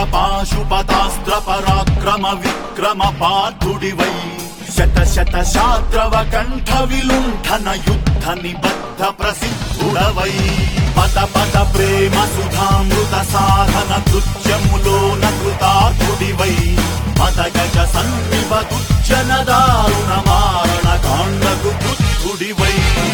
పాశుపతాస్త్ర పరాక్రమ విక్రమ పార్థుడివై శత శత శాత్రవ కంఠ విలుంఠన యుద్ధ నిబద్ధ ప్రసిద్ధుడవై పద పద ప్రేమ సుధామృత సాధన కృత్యములోన కృతార్థుడివై పద గజ సన్నిభ దుర్జన దారుణ మారణ కాండకు కృత్తుడివై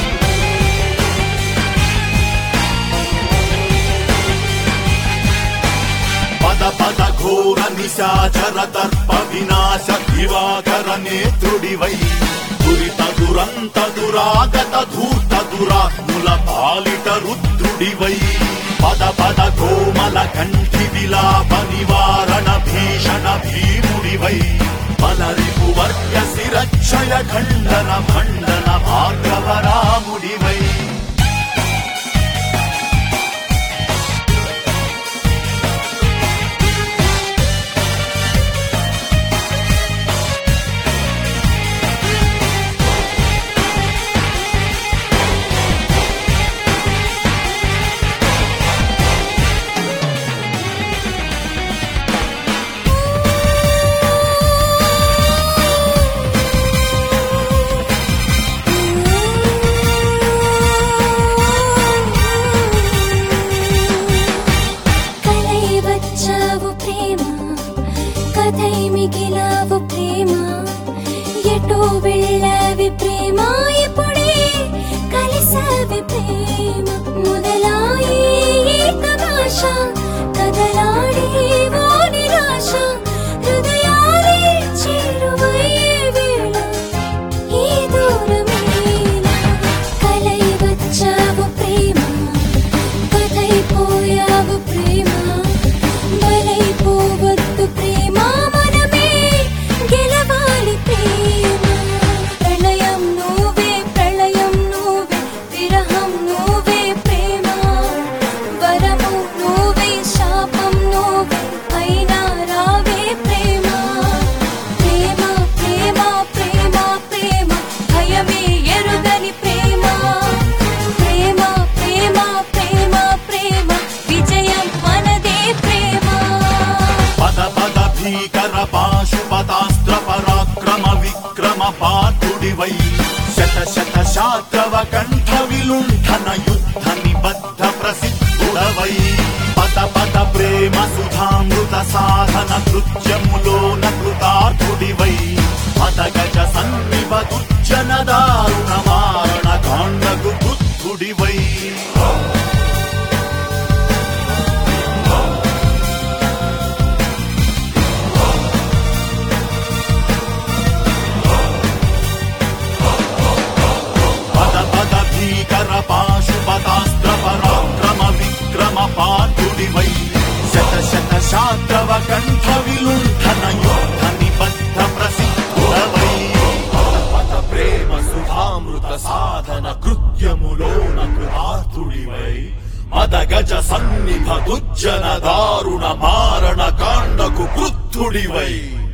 పద పద ఘోర నిశాచర దర్ప వినాశ దివాకర నేత్రుడివై దురిత దురంత దురాగత ధూర్త దురాత్ముల పాలిట రుద్రుడివై పద పద కోమల కంఠి విలాప నివారణ భీషణ భీముడివై బలరిపు వర్గ శిరక్షయ ఖండన ఖండన భార్గవరాముడివై కలై వచ్చావు ప్రేమ కథై మిగిలావు ప్రేమ ఎటో వెళ్ళావి ప్రేమ ఇప్పుడే కలిసావి ప్రేమ మొదలాయి ఈ తమాష కదలాడేవో నిరాశ హృదయాలే చేరువయ్యే వేళ ఈ దూరమేలా కలై వచ్చావు ప్రేమ కథైపోయావు ప్రేమ బలైపోవద్దు ప్రేమ మనమే గెలవాలి ప్రేమ ప్రణయం నువ్వే ప్రళయం నువ్వే విరహం నువ్వే ప్రేమ వరము నువ్వే శాపం నువ్వే అయినా రావే ప్రేమ ప్రేమ ప్రేమ ప్రేమ ప్రేమ భయమే ఎరుగని ప్రేమ ప్రేమ ప్రేమ ప్రేమ ప్రేమ విజయం మనదే ప్రేమ పద పద భీకర పాశుపతాస్త్ర పరాక్రమ విక్రమ పార్థుడివై శత శత శాత్రవ కంఠ విలుంఠన యుద్ధ నిబద్ధ ప్రసిద్ధుడవై పద పద ప్రేమ సుధామృత సాధన కృత్యములోన కృతార్థుడివై పద గజ సన్నిభ దుర్జన దారుణ మారణ కాండకు బుద్ధుడివై పద పద భీకర పాశుపతాస్త్ర పరాక్రమ విక్రమ పార్థుడివై శత శత శాత్రవ కంఠ విలుంఠన యుద్ధ నిబద్ధ ప్రసిద్ధుడవై పద పద ప్రేమ సుధామృత సాధన కృత్యములోన కృతార్థుడివై మద గజ సన్నిభ దుర్జన దారుణ మారణ కాండకు కృత్తుడివై